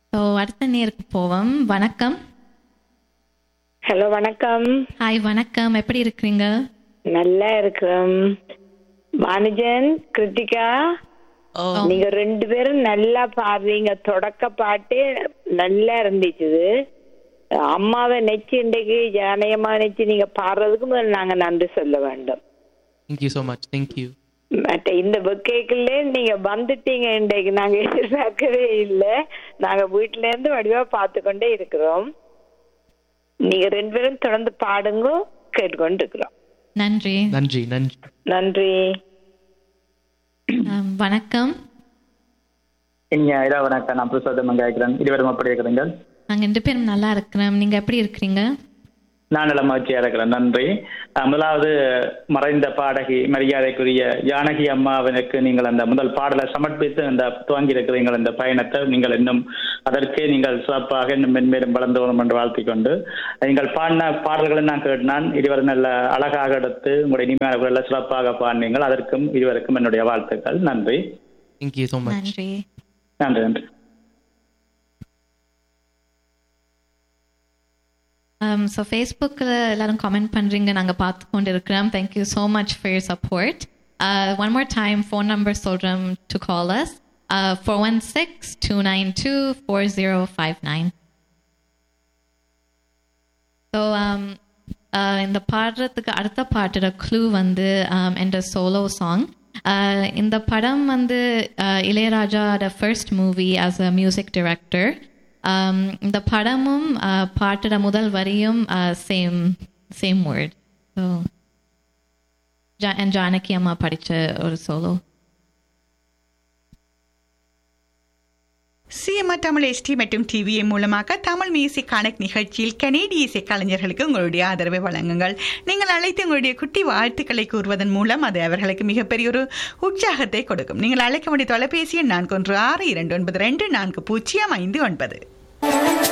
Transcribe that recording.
so அடுத்த நேருக்கு போவோம் வணக்கம் ஹலோ வணக்கம் ஹாய் வணக்கம் எப்படி இருக்கிறீங்க நல்லா இருக்கிறோம் வாணிஜன் கிருத்திகா ஓ நீங்க ரெண்டு பேரும் நல்லா பாடுறீங்க தொடக்க பாட்டு நல்லா இருந்துச்சு அம்மாவை நெச்சு இன்றைக்கு ஜானயமா நெச்சு நீங்க பாடுறதுக்கு முதல்ல நாங்க நன்றி சொல்ல வேண்டும் தேங்க்யூ ஸோ மச் தேங்க்யூ மற்ற இந்த வெக்கைக்குள்ளே நீங்க வந்துட்டீங்க இன்றைக்கு நாங்க எதிர்பார்க்கவே இல்லை நாங்க வீட்டுல இருந்து வடிவா பார்த்து கொண்டே இருக்கிறோம் நீங்க ரெண்டு பேரும் தொடர்ந்து பாடுங்க கேட்டுக்கொண்டு இருக்கிறோம் நன்றி நன்றி நன்றி நன்றி ஆம், வணக்கம் இனிய இரவு வணக்கம் நான் புருஷோத்தமன் கேட்கிறேன் இருவரும் அப்படி இருக்கிறீங்க நாங்க ரெண்டு பேரும் நல்லா இருக்கிறோம் நீங்க எப்படி இருக்கிறீங்க நான் நல்ல மகிழ்ச்சியா இருக்கிறேன் நன்றி அஹ் முதலாவது மறைந்த பாடகி மரியாதைக்குரிய ஜானகி அம்மாவினுக்கு நீங்கள் அந்த முதல் பாடலை சமர்ப்பித்து அந்த துவங்கி இருக்கிறீங்கள் அந்த பயணத்தை நீங்கள் இன்னும் அதற்கு நீங்கள் சிறப்பாக இன்னும் மென்மேலும் வளர்ந்து வரும் என்று வாழ்த்திக் கொண்டு நீங்கள் பாடின பாடல்களை நான் கேட்டான் இருவரும் நல்ல அழகாக எடுத்து உங்களுடைய இனிமையான குரல்ல சிறப்பாக பாடினீங்கள் அதற்கும் இருவருக்கும் என்னுடைய வாழ்த்துக்கள் நன்றி தேங்க்யூ ஸோ மச் நன்றி நன்றி நன்றி ஸோ ஃபேஸ்புக்கில் எல்லாரும் கமெண்ட் பண்ணுறீங்க நாங்கள் பார்த்து கொண்டு இருக்கிறோம் thank you so much for your support one more time phone number சொல்கிறோம் to call us four one six two nine two four zero five nine so இந்த பாடுறதுக்கு அடுத்த பாட்டோட க்ளூ வந்து um, என்ற சோலோ சாங் இந்த படம் வந்து uh, இளையராஜாவோட first movie as uh music director இந்த படமும் uh, பாட்டோட முதல் வரியும் same same word so Janaki அம்மா படித்த ஒரு சோலோ சிஎம்ஆர் தமிழ் எஸ்டி மற்றும் டிவிஏ மூலமாக தமிழ் மியூசிக் கனெக்ட் நிகழ்ச்சியில் கனேடிய இசை கலைஞர்களுக்கு உங்களுடைய ஆதரவை வழங்குங்கள் நீங்கள் அழைத்து உங்களுடைய குட்டி வாழ்த்துக்களை கூறுவதன் மூலம் அது அவர்களுக்கு மிகப்பெரிய ஒரு உற்சாகத்தை கொடுக்கும் நீங்கள் அழைக்க வேண்டிய தொலைபேசி எண் நான்கு ஒன்று ஆறு இரண்டு ஒன்பது ரெண்டு நான்கு பூஜ்ஜியம் ஐந்து ஒன்பது